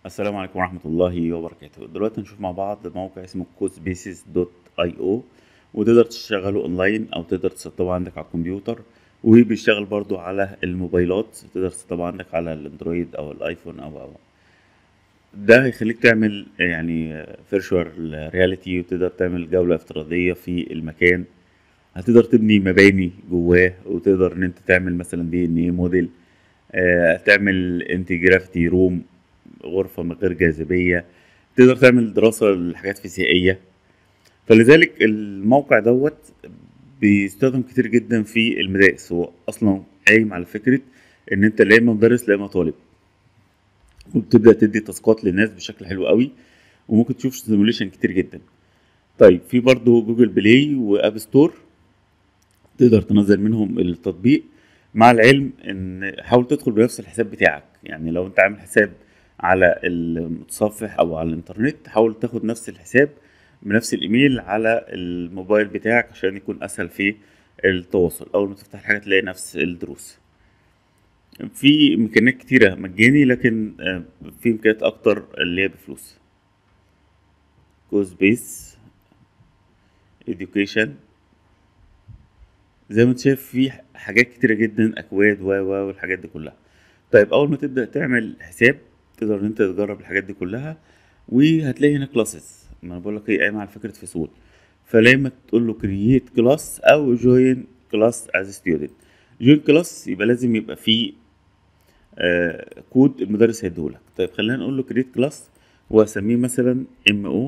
السلام عليكم ورحمة الله وبركاته دلوقتي هنشوف مع بعض موقع اسمه codesbases.io وتقدر تشغله اونلاين او تقدر تسطبه عندك على الكمبيوتر وبيشتغل برضو على الموبايلات تقدر تسطبه عندك على الاندرويد او الايفون او او ده هيخليك تعمل يعني فيرشوال رياليتي وتقدر تعمل جولة افتراضية في المكان هتقدر تبني مباني جواه وتقدر ان انت تعمل مثلا دي ان ايه موديل آه، تعمل انتي جرافيتي روم غرفة من غير جاذبية تقدر تعمل دراسة لحاجات فيزيائية فلذلك الموقع دوت بيستخدم كتير جدا في المدارس هو اصلا قايم على فكرة ان انت لا اما مدرس لا اما طالب وبتبدأ تدي تاسكات للناس بشكل حلو قوي وممكن تشوف سيموليشن كتير جدا طيب في برضو جوجل بلاي واب ستور تقدر تنزل منهم التطبيق مع العلم ان حاول تدخل بنفس الحساب بتاعك يعني لو انت عامل حساب على المتصفح او على الانترنت حاول تاخد نفس الحساب بنفس الايميل على الموبايل بتاعك عشان يكون اسهل في التواصل اول ما تفتح الحاجه تلاقي نفس الدروس في امكانيات كتيره مجاني لكن آه، في امكانيات اكتر اللي هي بفلوس كوز بيس education زي ما انت شايف في حاجات كتيرة جدا اكواد و و والحاجات دي كلها طيب اول ما تبدأ تعمل حساب تقدر ان انت تجرب الحاجات دي كلها وهتلاقي هنا كلاسز ما انا بقول لك ايه قايمة على فكرة فصول فلما تقول له كرييت كلاس او جوين كلاس از ستودنت جوين كلاس يبقى لازم يبقى فيه آه كود المدرس هيديهولك طيب خلينا نقول له كرييت كلاس واسميه مثلا ام او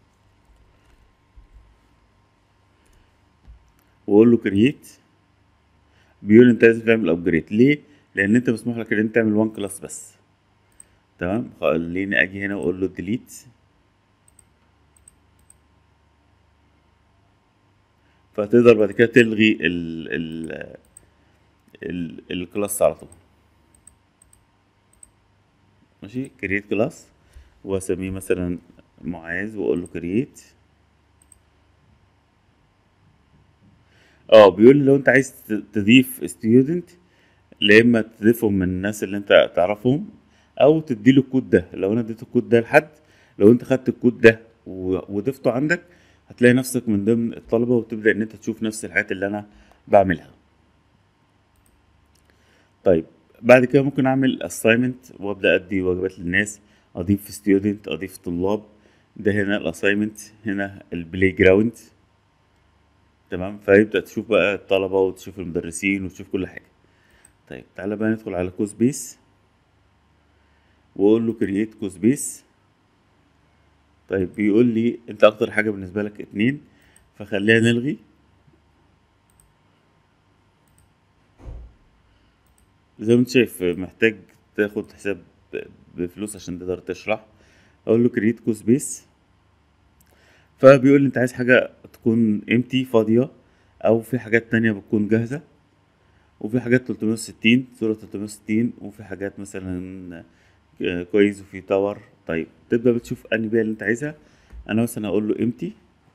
واقول له كرييت بيقول انت لازم تعمل ابجريد ليه لان انت مسموح لك ان انت تعمل وان كلاس بس تمام خليني اجي هنا واقول له ديليت فتقدر بعد كده تلغي ال ال ال الكلاس على طول ماشي كرييت كلاس واسميه مثلا معاذ واقول له كرييت اه بيقول لي لو انت عايز ت- تضيف ستودنت لا اما تضيفهم من الناس اللي انت تعرفهم او تديله الكود ده لو انا اديت الكود ده لحد لو انت خدت الكود ده و- وضفته عندك هتلاقي نفسك من ضمن الطلبة وتبدأ ان انت تشوف نفس الحاجات اللي انا بعملها طيب بعد كده ممكن اعمل assignment وابدأ ادي واجبات للناس اضيف ستودنت اضيف طلاب ده هنا الاساينمنت هنا البلاي جراوند تمام فيبدأ تشوف بقى الطلبة وتشوف المدرسين وتشوف كل حاجة طيب تعالى بقى ندخل على كوز بيس واقول له كرييت كوز بيس طيب بيقول لي انت اكتر حاجة بالنسبة لك اتنين فخلينا نلغي زي ما انت شايف محتاج تاخد حساب بفلوس عشان تقدر تشرح اقول له كرييت كوز بيس فبيقول لي انت عايز حاجة تكون امتي فاضية او في حاجات تانية بتكون جاهزة وفي حاجات 360 صورة 360 وفي حاجات مثلا آه، كويس وفي تاور طيب تبدأ بتشوف انهي بيئة اللي انت عايزها انا مثلا اقول له امتي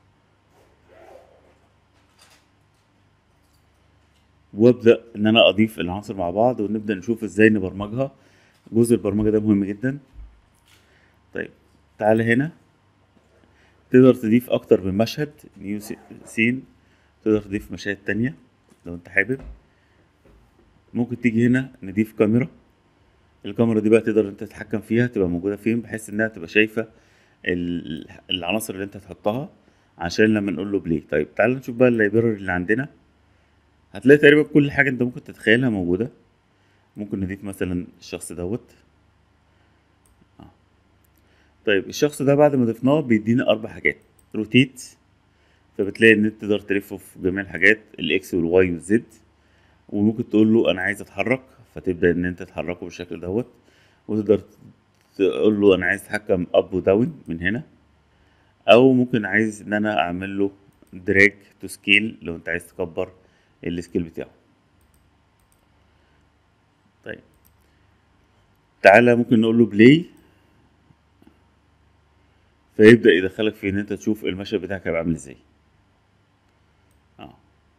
وابدأ ان انا اضيف العناصر مع بعض ونبدأ نشوف ازاي نبرمجها جزء البرمجة ده مهم جدا طيب تعالى هنا تقدر تضيف اكتر من مشهد نيو سين تقدر تضيف مشاهد تانية لو انت حابب ممكن تيجي هنا نضيف كاميرا الكاميرا دي بقى تقدر انت تتحكم فيها تبقى موجودة فين بحيث انها تبقى شايفة ال- العناصر اللي انت تحطها عشان لما نقول له بلاي طيب تعال نشوف بقى اللايبراري اللي عندنا هتلاقي تقريبا كل حاجة انت ممكن تتخيلها موجودة ممكن نضيف مثلا الشخص دوت آه. طيب الشخص ده بعد ما ضفناه بيدينا اربع حاجات روتيت فبتلاقي ان انت تقدر تلفه في جميع الحاجات الاكس والواي والزد وممكن تقول له انا عايز اتحرك فتبدا ان انت تحركه بالشكل دوت وتقدر تقول له انا عايز اتحكم اب وداون من هنا او ممكن عايز ان انا اعمل له دراج تو سكيل لو انت عايز تكبر السكيل بتاعه طيب تعالى ممكن نقول له بلاي فيبدأ يدخلك في ان انت تشوف المشهد بتاعك هيبقى عامل ازاي اه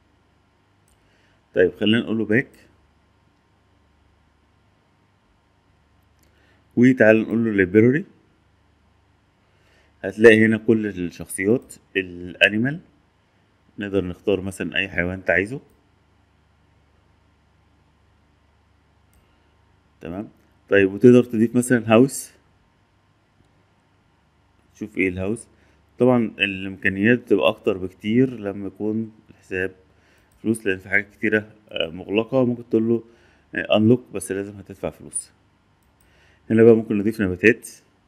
طيب خلينا نقول له باك وتعالى نقول له library هتلاقي هنا كل الشخصيات الانيمال نقدر نختار مثلا اي حيوان انت عايزه تمام طيب وتقدر تضيف مثلا هاوس شوف ايه الهاوس طبعا الامكانيات بتبقى اكتر بكتير لما يكون الحساب فلوس لان في حاجات كتيرة آه، مغلقة ممكن تقول له انلوك بس لازم هتدفع فلوس هنا بقى ممكن نضيف نباتات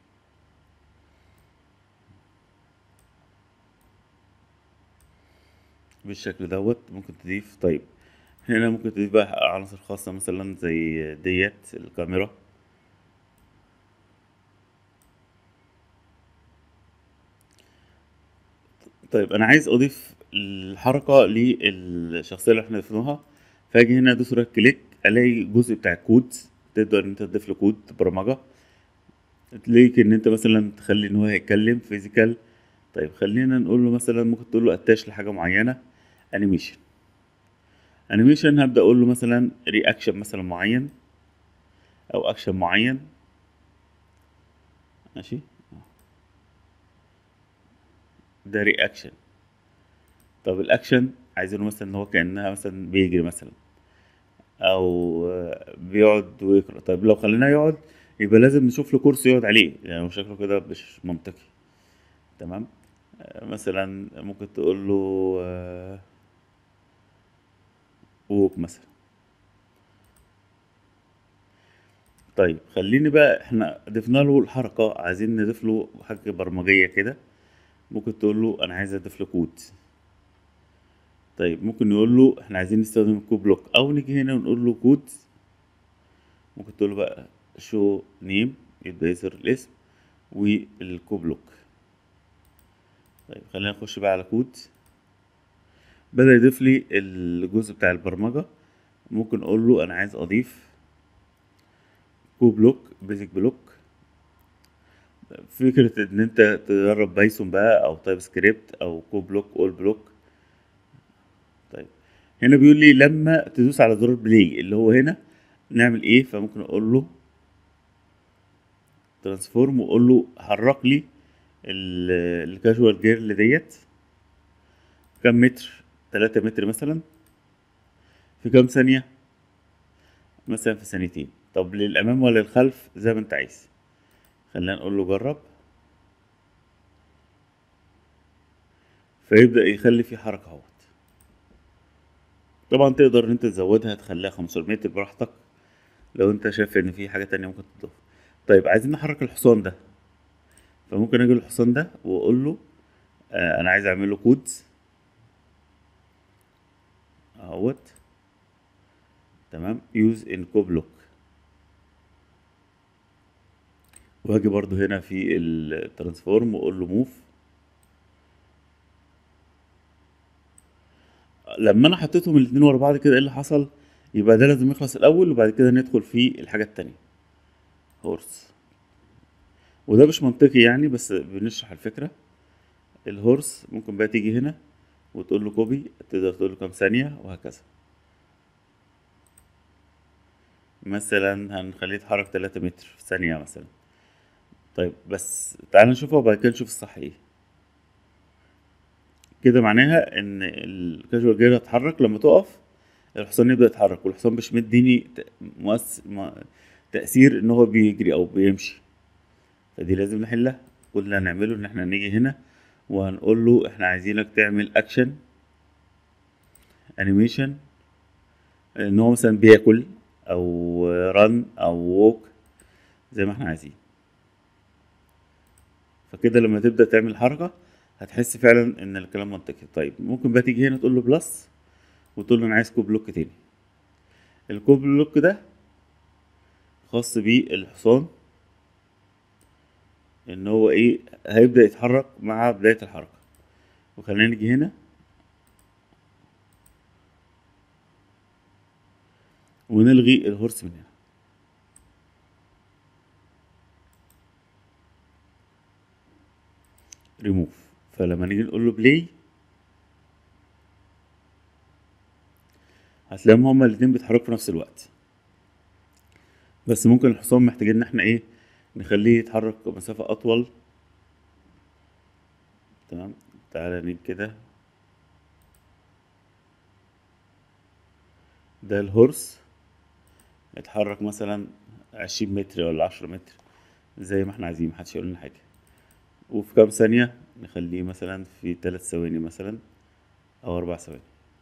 بالشكل دوت ممكن تضيف طيب هنا ممكن تضيف بقى عناصر خاصة مثلا زي ديت الكاميرا طيب انا عايز اضيف الحركة للشخصية اللي احنا ضفناها فاجي هنا ادوس رايت كليك الاقي جزء بتاع الكود تقدر ان انت تضيف له كود برمجة تلاقيك ان انت مثلا تخلي ان هو يتكلم فيزيكال طيب خلينا نقول له مثلا ممكن تقول له اتاش لحاجة معينة انيميشن انيميشن هبدأ اقول له مثلا رياكشن مثلا معين او اكشن معين ماشي ده رياكشن طب الاكشن عايزينه مثلا ان هو كانها مثلا بيجري مثلا او آه، بيقعد ويقرا طيب لو خليناه يقعد يبقى لازم نشوف له كرسي يقعد عليه يعني هو شكله كده مش منطقي تمام آه، مثلا ممكن تقول له آه، ووك مثلا طيب خليني بقى احنا ضفنا له الحركة عايزين نضيف له حاجة برمجية كده ممكن تقول له انا عايز اضيف له كود طيب ممكن نقول له احنا عايزين نستخدم الكود بلوك او نيجي هنا ونقول له كود ممكن تقول له بقى شو نيم يبدأ يظهر الاسم والكود بلوك طيب خلينا نخش بقى على كود بدأ يضيف لي الجزء بتاع البرمجة ممكن اقول له انا عايز اضيف كو بلوك بيزك بلوك فكرة ان انت تدرب بايثون بقى او تايب سكريبت او كو بلوك اول بلوك طيب هنا بيقول لي لما تدوس على زرار بلاي اللي هو هنا نعمل ايه فممكن اقول له ترانسفورم واقول له حرك لي الكاجوال جيرل ديت كام متر تلاتة متر مثلا في كام ثانية مثلا في ثانيتين طب للأمام ولا للخلف زي ما انت عايز خلينا نقول له جرب فيبدأ يخلي في حركة اهوت طبعا تقدر ان انت تزودها تخليها 500 متر براحتك لو انت شايف ان في حاجة تانية ممكن تضيف طيب عايزين نحرك الحصان ده فممكن اجي الحصان ده واقول له آه انا عايز اعمل له كود اهوت تمام يوز ان كو بلوك واجي برضو هنا في الترانسفورم واقول له موف لما انا حطيتهم الاتنين ورا بعض كده ايه اللي حصل يبقى ده لازم يخلص الاول وبعد كده ندخل في الحاجة التانية هورس وده مش منطقي يعني بس بنشرح الفكرة الهورس ممكن بقى تيجي هنا وتقول له كوبي تقدر تقول له كام ثانية وهكذا مثلا هنخليه يتحرك تلاتة متر في ثانية مثلا طيب بس تعال نشوفها وبعد كده نشوف الصح ايه كده معناها ان الكاجوال جير هتتحرك لما تقف الحصان يبدأ يتحرك والحصان مش مديني ت- مؤس... م... تأثير ان هو بيجري او بيمشي فدي لازم نحلها كل اللي هنعمله ان احنا نيجي هنا وهنقول له احنا عايزينك تعمل اكشن انيميشن ان هو مثلا بياكل او رن او ووك زي ما احنا عايزين فكده لما تبدأ تعمل حركة هتحس فعلا ان الكلام منطقي طيب ممكن بقى تيجي هنا تقول له بلس وتقول له انا عايز كوب بلوك تاني الكوب بلوك ده خاص بالحصان ان هو ايه هيبدأ يتحرك مع بداية الحركة وخلينا نيجي هنا ونلغي الهورس من هنا ريموف فلما نيجي نقول له بلاي هتلاقيهم هما الاتنين بيتحركوا في نفس الوقت بس ممكن الحصان محتاجين ان احنا ايه نخليه يتحرك مسافة اطول تمام تعالى نيجي كده ده الهورس اتحرك مثلا عشرين متر ولا عشرة متر زي ما احنا عايزين محدش يقول لنا حاجة وفي كام ثانية نخليه مثلا في تلات ثواني مثلا أو أربع ثواني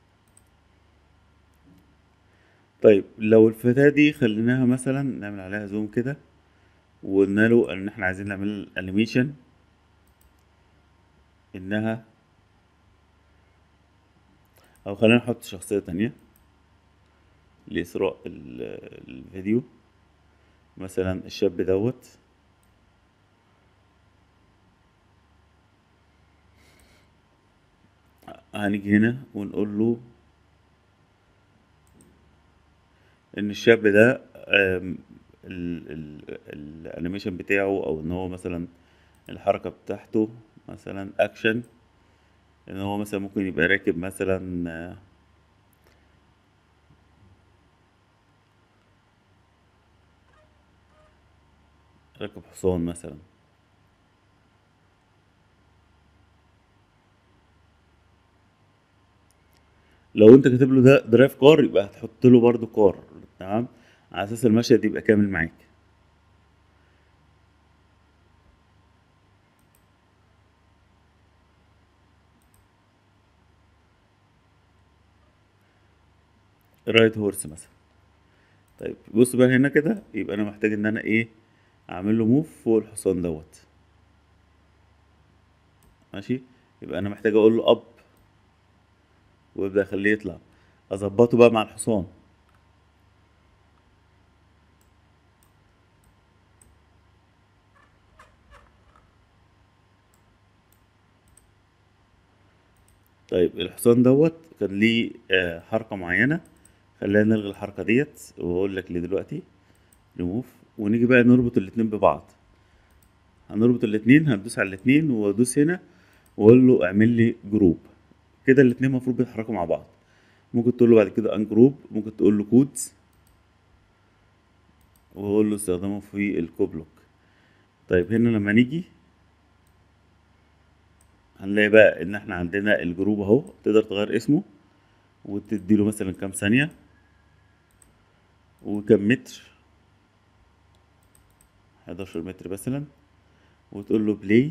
طيب لو الفتاة دي خليناها مثلا نعمل عليها زوم كده وقلنا له ان احنا عايزين نعمل انيميشن انها او خلينا نحط شخصية تانية لإسراء ال- الفيديو مثلا الشاب دوت هنيجي هنا ونقول له ان الشاب ده آم، ال- ال- الانيميشن بتاعه او ان هو مثلا الحركة بتاعته مثلا اكشن ان هو مثلا ممكن يبقى راكب مثلا آه، راكب حصان مثلا لو انت كاتب له ده درايف كار يبقى هتحط له برضو كار تمام على اساس المشهد يبقى كامل معاك رايد هورس مثلا طيب بص بقى هنا كده يبقى انا محتاج ان انا ايه اعمل له موف فوق الحصان دوت ماشي يبقى انا محتاج اقول له اب وابدا اخليه يطلع اظبطه بقى مع الحصان طيب الحصان دوت كان ليه آه، حركة معينة خلينا نلغي الحركة ديت واقول لك ليه دلوقتي ريموف ونيجي بقى نربط الاتنين ببعض هنربط الاتنين هندوس على الاتنين وادوس هنا واقول له اعمل لي جروب كده الاتنين المفروض بيتحركوا مع بعض ممكن تقول له بعد كده ان جروب ممكن تقول له كودز واقول له استخدمه في الكوبلوك طيب هنا لما نيجي هنلاقي بقى ان احنا عندنا الجروب اهو تقدر تغير اسمه وتديله مثلا كام ثانية وكم متر 11 متر مثلا وتقول له بلاي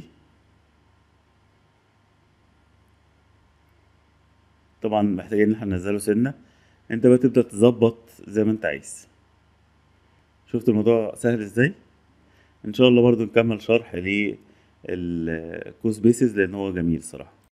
طبعا محتاجين ان احنا ننزله سنة انت بقى تبدأ تظبط زي ما انت عايز شفت الموضوع سهل ازاي ان شاء الله برضو نكمل شرح للكوز بيسز لان هو جميل صراحة